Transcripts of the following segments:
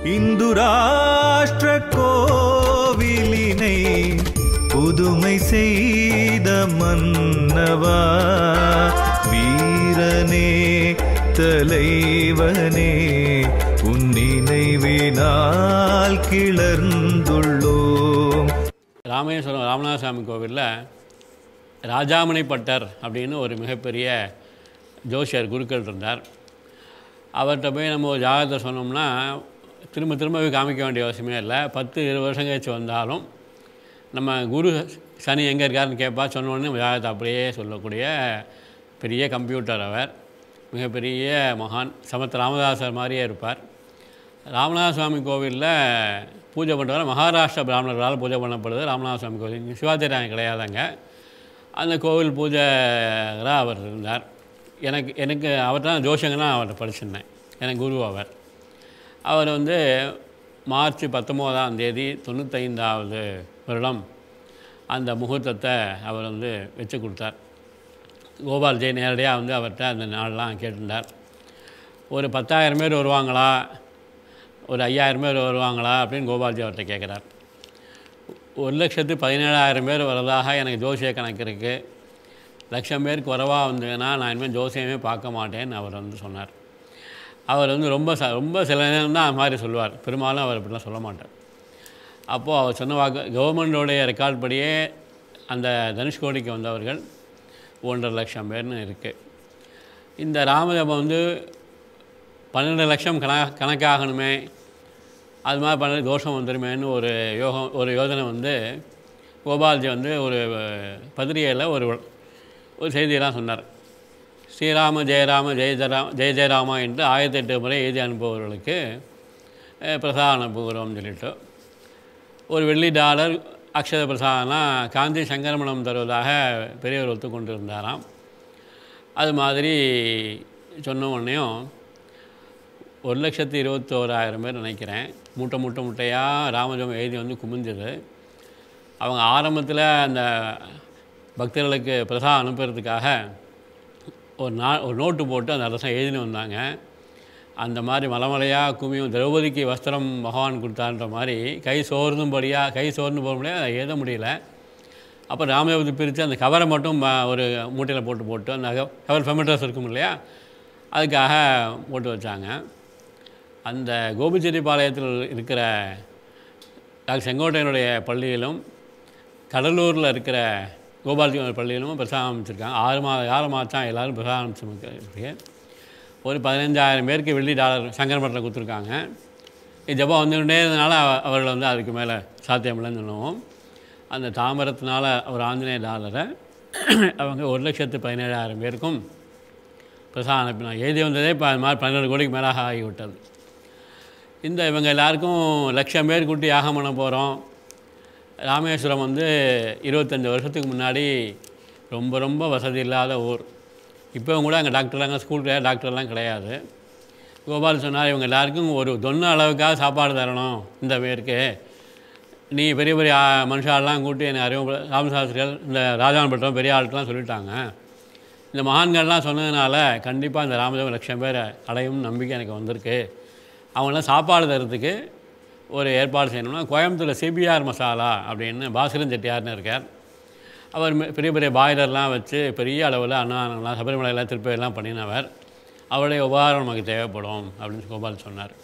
இந்து ராஷ்டிர கோவிலினை புதுமை செய்த மன்னவா வீரனே தலைவனே உன் நினைவினால் கிளர்ந்துள்ளோம் ராமேஸ்வரம் ராமநாதசாமி கோவிலில் ராஜாமணி பட்டர் அப்படின்னு ஒரு மிகப்பெரிய ஜோசியர் குருக்கள் இருந்தார் அவர்கிட்ட போய் நம்ம ஒரு ஜாதகத்தை சொன்னோம்னா திரும்ப திரும்ப போய் காமிக்க வேண்டிய அவசியமே இல்லை பத்து இருபது வருஷம் கழிச்சு வந்தாலும் நம்ம குரு சனி எங்கே இருக்காருன்னு கேட்பா சொன்ன உடனே நம்ம ஜாதகத்தை அப்படியே சொல்லக்கூடிய பெரிய கம்ப்யூட்டர் அவர் மிகப்பெரிய மகான் சமத் ராமதாசர் மாதிரியே இருப்பார் ராமநாத சுவாமி கோவிலில் பூஜை பண்ணுறவர் மகாராஷ்டிரா பிராமணர்களால் பூஜை பண்ணப்படுது ராமநாத சுவாமி கோவில் சிவாச்சாரியம் கிடையாதுங்க அந்த கோவில் பூஜைகராக அவர் இருந்தார் எனக்கு எனக்கு அவர் தான் ஜோஷங்கன்னா அவர்கிட்ட படிச்சிருந்தேன் எனக்கு குரு அவர் அவர் வந்து மார்ச் பத்தொம்போதாம் தேதி தொண்ணூத்தைந்தாவது வருடம் அந்த முகூர்த்தத்தை அவர் வந்து வச்சு கொடுத்தார் கோபால் ஜெய் நேரடியாக வந்து அவர்கிட்ட அந்த நாள்லாம் கேட்டிருந்தார் ஒரு பத்தாயிரம் பேர் வருவாங்களா ஒரு ஐயாயிரம் பேர் வருவாங்களா அப்படின்னு கோபால்ஜி அவர்கிட்ட கேட்குறார் ஒரு லட்சத்து பதினேழாயிரம் பேர் வரதாக எனக்கு ஜோசிய கணக்கு இருக்குது லட்சம் பேர் குறைவாக வந்ததுன்னா நான் இனிமேல் ஜோசியமே பார்க்க மாட்டேன்னு அவர் வந்து சொன்னார் அவர் வந்து ரொம்ப ச ரொம்ப சில நேரம் தான் அது மாதிரி சொல்லுவார் பெரும்பாலும் அவர் இப்படிலாம் சொல்ல மாட்டார் அப்போது அவர் சொன்ன வாக்கு கவர்மெண்டோடைய ரெக்கார்ட் படியே அந்த தனுஷ்கோடிக்கு வந்தவர்கள் ஒன்றரை லட்சம் பேர்னு இருக்குது இந்த ராமஜபம் வந்து பன்னெண்டு லட்சம் கண கணக்காகணுமே அது மாதிரி பண்ண தோஷம் வந்துருமேன்னு ஒரு யோகம் ஒரு யோஜனை வந்து கோபால்ஜி வந்து ஒரு பத்திரிகையில் ஒரு ஒரு செய்தியெல்லாம் சொன்னார் ஸ்ரீராம ஜெயராம ஜெய ஜெயராம ஜெய ஜெயராமா என்று ஆயிரத்தி எட்டு முறை எழுதி அனுப்புபவர்களுக்கு அஹ், பிரசாதம் அனுப்புகிறோம்னு சொல்லிட்டு ஒரு வெள்ளி டாலர் அக்ஷத பிரசாதம்னா காந்தி சங்கரமணம் தருவதாக பெரியவர் ஒத்துக்கொண்டு இருந்தாராம் அது மாதிரி சொன்ன உடனேயும் ஒரு லட்சத்து இருபத்தோராயிரம் பேர் நினைக்கிறேன் மூட்டை மூட்டை மூட்டையாக ராமஜபம் எழுதி வந்து குமிஞ்சது அவங்க ஆரம்பத்தில் அந்த பக்தர்களுக்கு பிரசாதம் அனுப்புறதுக்காக ஒரு நா ஒரு நோட்டு போட்டு அந்த அரசன் எழுதினு வந்தாங்க அந்த மாதிரி மலைமலையாக குமியும் திரௌபதிக்கு வஸ்திரம் பகவான் கொடுத்தான்ற மாதிரி கை சோர்ந்தும்படியாக கை சோர்ந்து போக முடியாது அதை எழுத முடியல அப்போ ராமஜபத்தை பிரித்து அந்த கவரை மட்டும் ம- ஒரு மூட்டையில் போட்டு போட்டு அந்த க- கவர் ஃபெமிட்ரஸ் இருக்கும் இல்லையா அதுக்காக போட்டு வச்சாங்க அந்த கோபிச்செட்டிப்பாளையத்தில் இருக்கிற டாக்டர் செங்கோட்டையனுடைய பள்ளியிலும் கடலூரில் இருக்கிற கோபால்ஜி பள்ளியிலும் பிரசாதம் அமைச்சிருக்காங்க ஆறு மாத காலம் தான் எல்லோரும் பிரசாதம் அமைச்சிருக்கு ஒரு பதினஞ்சாயிரம் பேருக்கு வெள்ளி டாலர் சங்கரமட்டத்தில் கொடுத்துருக்காங்க இது ஜபம் வந்துகிட்டே இருந்தனால அவ- அவர்கள் வந்து அதுக்கு மேலே சாத்தியமில்லைன்னு சொல்லுவோம் அந்த தாமரத்தினால ஒரு ஆஞ்சநேய டாலரை அவங்க ஒரு லட்சத்து பதினேழாயிரம் பேருக்கும் பிரசாதம் அனுப்பினாங்க எழுதி வந்ததே இப்போ அது மாதிரி பன்னெண்டு கோடிக்கு மேலாக ஆகிவிட்டது இந்த இவங்க எல்லாருக்கும் லட்சம் பேர் கூட்டி யாகம் பண்ண போகிறோம் ராமேஸ்வரம் வந்து இருபத்தஞ்சி வருஷத்துக்கு முன்னாடி ரொம்ப ரொம்ப வசதி இல்லாத ஊர் இப்போவும் கூட அங்கே டாக்டர்லாம் ஸ்கூல் கிடையாது டாக்டர்லாம் கிடையாது கோபால் சொன்னார் இவங்க எல்லாருக்கும் ஒரு தொன்ன அளவுக்காக சாப்பாடு தரணும் இந்த பேருக்கு நீ பெரிய பெரிய ஆ, மனுஷாலெலாம் கூட்டி என்னை அறிவு ராமசாஸ்திரிகள் இந்த ராஜான் பட்டம் பெரிய ஆள்கிட்டலாம் சொல்லிட்டாங்க இந்த மகான்கள்லாம் சொன்னதுனால கண்டிப்பாக இந்த ராமஜபம் லட்சம் பேர் அடையும் நம்பிக்கை எனக்கு வந்திருக்கு அவங்களாம் சாப்பாடு தரத்துக்கு ஒரு ஏற்பாடு செய்யணும்னா கோயம்புத்தூரில் சிபிஆர் மசாலா அப்படின்னு பாஸ்கரன் செட்டியார்னு இருக்கார் அவர் மி- பெரிய பெரிய பாய்லர்லாம் வச்சு பெரிய அளவில் அன்னதானம்லாம் சபரிமலையெல்லாம் திருப்பதியெல்லாம் பண்ணினவர் அவருடைய உபகாரம் நமக்கு தேவைப்படும் அப்படின்னு கோபால் சொன்னார்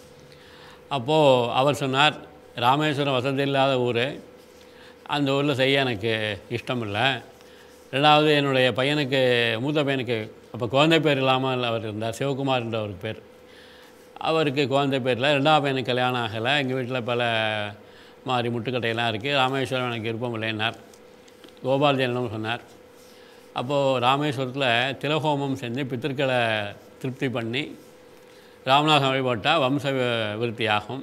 அப்போது அவர் சொன்னார் ராமேஸ்வரம் வசதி இல்லாத ஊர் அந்த ஊரில் செய்ய எனக்கு இஷ்டம் இல்லை ரெண்டாவது என்னுடைய பையனுக்கு மூத்த பையனுக்கு அப்போ குழந்தை பேர் இல்லாமல் அவர் இருந்தார் சிவகுமார் என்ற ஒரு பேர் அவருக்கு குழந்தை பேரில் ரெண்டாவது பையனுக்கு கல்யாணம் ஆகலை எங்கள் வீட்டில் பல மாதிரி முட்டுக்கட்டையெல்லாம் இருக்குது ராமேஸ்வரம் எனக்கு விருப்பம் இல்லைன்னார் கோபால் ஜெயனும் சொன்னார் அப்போது ராமேஸ்வரத்தில் திலஹோமம் செஞ்சு பித்திருக்களை திருப்தி பண்ணி ராமநாதன் வழிபட்டால் வம்ச வி- விருத்தி ஆகும்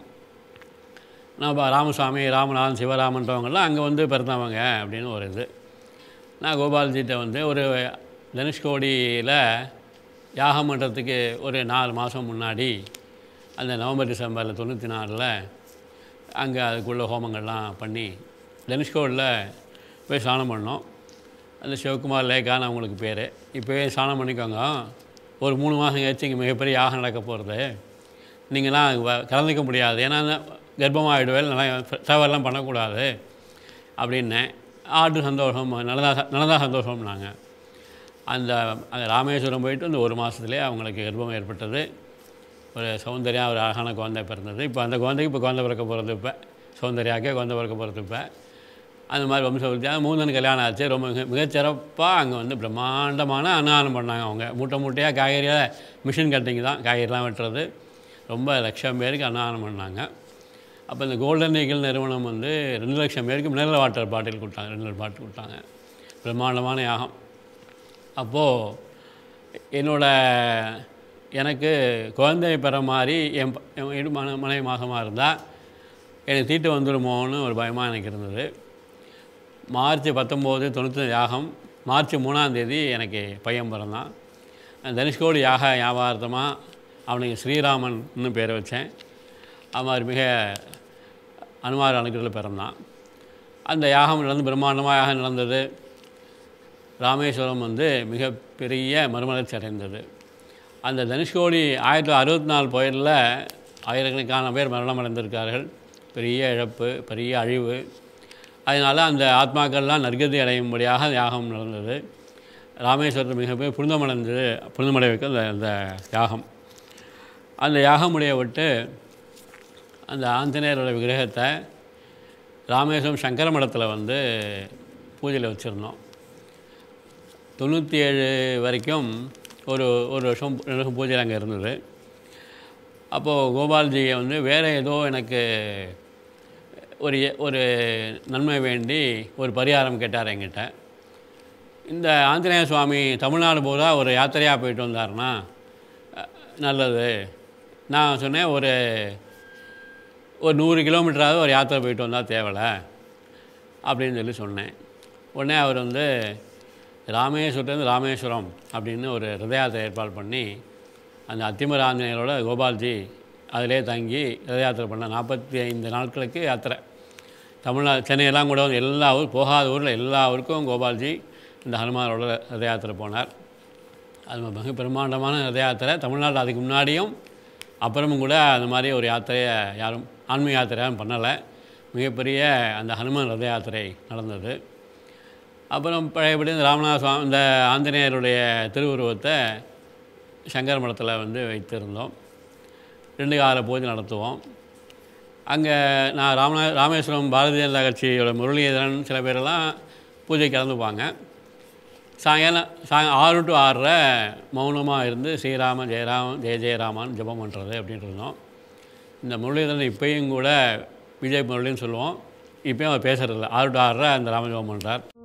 நம்ம ராமசாமி ராமநாதன் சிவராமன்றவங்கெல்லாம் அங்கே வந்து பிறந்தவங்க அப்படின்னு ஒரு இது நான் கோபால்ஜிட்ட வந்து ஒரு தனுஷ்கோடியில் யாகம் பண்ணுறதுக்கு ஒரு நாலு மாதம் முன்னாடி அந்த நவம்பர் டிசம்பரில் தொண்ணூற்றி நாலில் அங்கே அதுக்குள்ள ஹோமங்கள்லாம் பண்ணி தனுஷ்கோடியில் போய் ஸ்நானம் பண்ணோம் அந்த சிவகுமார் லேக்கான்னு அவங்களுக்கு பேர் இப்போவே ஸ்நானம் பண்ணிக்கோங்க ஒரு மூணு மாதம் கழிச்சு இங்கே மிகப்பெரிய யாகம் நடக்க போகிறது நீங்களாம் வ- கலந்துக்க முடியாது ஏன்னா கர்ப்பமாகிடுவேன் நல்லா ட்ராவல்லாம் பண்ணக்கூடாது அப்படின்னேன் ஆட்டு சந்தோஷம் நல்லதா நல்லதா சந்தோஷம்னாங்க அந்த அந்த ராமேஸ்வரம் போயிட்டு அந்த ஒரு மாதத்துலேயே அவங்களுக்கு கர்ப்பம் ஏற்பட்டது ஒரு சௌந்தர்யா ஒரு அழகான குழந்தை பிறந்தது இப்போ அந்த குழந்தைக்கு இப்போ குழந்தை பிறக்க போகிறது இப்போ சௌந்தர்யாக்கே குழந்தை பிறக்க போகிறது இப்போ அந்த மாதிரி வம்சவர்த்தியாக மூந்தன் கல்யாணம் ஆச்சு ரொம்ப மிக மிகச்சிறப்பாக அங்கே வந்து பிரம்மாண்டமான அன்னதானம் பண்ணாங்க அவங்க மூட்டை மூட்டையாக காய்கறியாக மிஷின் கட்டிங் தான் காய்கறிலாம் வெட்டுறது ரொம்ப லட்சம் பேருக்கு அன்னதானம் பண்ணாங்க அப்போ இந்த கோல்டன் ஈகிள் நிறுவனம் வந்து ரெண்டு லட்சம் பேருக்கு மினரல் வாட்டர் பாட்டில் கொடுத்தாங்க ரெண்டு லிட்டர் பாட்டில் கொடுத்தாங்க பிரம்மாண்டமான யாகம் அப்போது என்னோட எனக்கு குழந்தை பெற மாதிரி என் ப- என் இடு மன மனைவி மாசமாக இருந்தால் எனக்கு தீட்டு வந்துடுமோன்னு ஒரு பயமாக எனக்கு இருந்தது மார்ச் பத்தொம்போது தொண்ணூற்றி யாகம் மார்ச் மூணாம் தேதி எனக்கு பையன் பிறந்தான் அந்த தனுஷ்கோடி யாக வியாபாரத்தமாக அவனுக்கு ஸ்ரீராமன்னு பேரை வச்சேன் அவன் மிக அனுமார் அணுக்களில் பிறந்தான் அந்த யாகம் நடந்து பிரம்மாண்டமாக யாகம் நடந்தது ராமேஸ்வரம் வந்து மிகப்பெரிய மறுமலர்ச்சி அடைந்தது அந்த தனுஷ்கோடி ஆயிரத்தி தொள்ளாயிரத்தி அறுபத்தி நாலு புயலில் ஆயிரக்கணக்கான பேர் மரணம் அடைந்திருக்கார்கள் பெரிய இழப்பு பெரிய அழிவு அதனால் அந்த ஆத்மாக்கள்லாம் நற்கதி அடையும்படியாக யாகம் நடந்தது ராமேஸ்வரத்தில் மிகப்பெரிய புனிதமடைந்தது புனிதமடை வைக்க அந்த அந்த யாகம் அந்த யாகமுடைய விட்டு அந்த ஆஞ்சநேயரோட விக்கிரகத்தை ராமேஸ்வரம் சங்கர மடத்தில் வந்து பூஜையில் வச்சுருந்தோம் தொண்ணூற்றி ஏழு வரைக்கும் ஒரு ஒரு வருஷம் ரெண்டு வருஷம் பூஜை அங்கே இருந்தது அப்போது கோபால்ஜியை வந்து வேறு ஏதோ எனக்கு ஒரு ஒரு நன்மை வேண்டி ஒரு பரிகாரம் கேட்டார் என்கிட்ட இந்த ஆஞ்சநேய சுவாமி தமிழ்நாடு பூரா ஒரு யாத்திரையாக போயிட்டு வந்தாருன்னா அஹ், நல்லது நான் சொன்னேன் ஒரு ஒரு நூறு கிலோமீட்டராவது ஒரு யாத்திரை போயிட்டு வந்தால் தேவலை அப்படின்னு சொல்லி சொன்னேன் உடனே அவர் வந்து ராமேஸ்வரத்துலேருந்து ராமேஸ்வரம் அப்படின்னு ஒரு ரத யாத்திரை ஏற்பாடு பண்ணி அந்த அத்திமர ஆஞ்சநேயரோட கோபால்ஜி அதிலே தங்கி ரத யாத்திரை பண்ண நாற்பத்தி ஐந்து நாட்களுக்கு யாத்திரை தமிழ்நாடு சென்னையெல்லாம் கூட வந்து எல்லா ஊர் போகாத ஊரில் எல்லா ஊருக்கும் கோபால்ஜி இந்த ஹனுமாரோட ரத யாத்திரை போனார் அது மிக பிரம்மாண்டமான ரத யாத்திரை தமிழ்நாட்டில் அதுக்கு முன்னாடியும் அப்புறமும் கூட அந்த மாதிரி ஒரு யாத்திரையை யாரும் ஆன்மீக யாத்திரை யாரும் பண்ணலை மிகப்பெரிய அந்த ஹனுமான் ரத யாத்திரை நடந்தது அப்புறம் பழையபடி இந்த ராமநாத சுவாமி இந்த ஆஞ்சநேயருடைய திருவுருவத்தை சங்கர மடத்தில் வந்து வைத்திருந்தோம் ரெண்டு கால பூஜை நடத்துவோம் அங்கே நான் ராமநா ராமேஸ்வரம் பாரதிய ஜனதா கட்சியோட முரளிதரன் சில பேரெல்லாம் பூஜை கலந்துப்பாங்க சாயங்காலம் சாய் ஆறு டு ஆறரை மௌனமாக இருந்து ஸ்ரீராம ஜெயராம ஜெய ஜெயராமான்னு ஜெபம் பண்ணுறது அப்படின்ட்டு இருந்தோம் இந்த முரளிதரன் இப்பயும் கூட விஜய் முரளின்னு சொல்லுவோம் இப்பயும் அவர் பேசுகிறதில்ல ஆறு டு ஆறரை அந்த ராமஜபம் பண்ணுறார்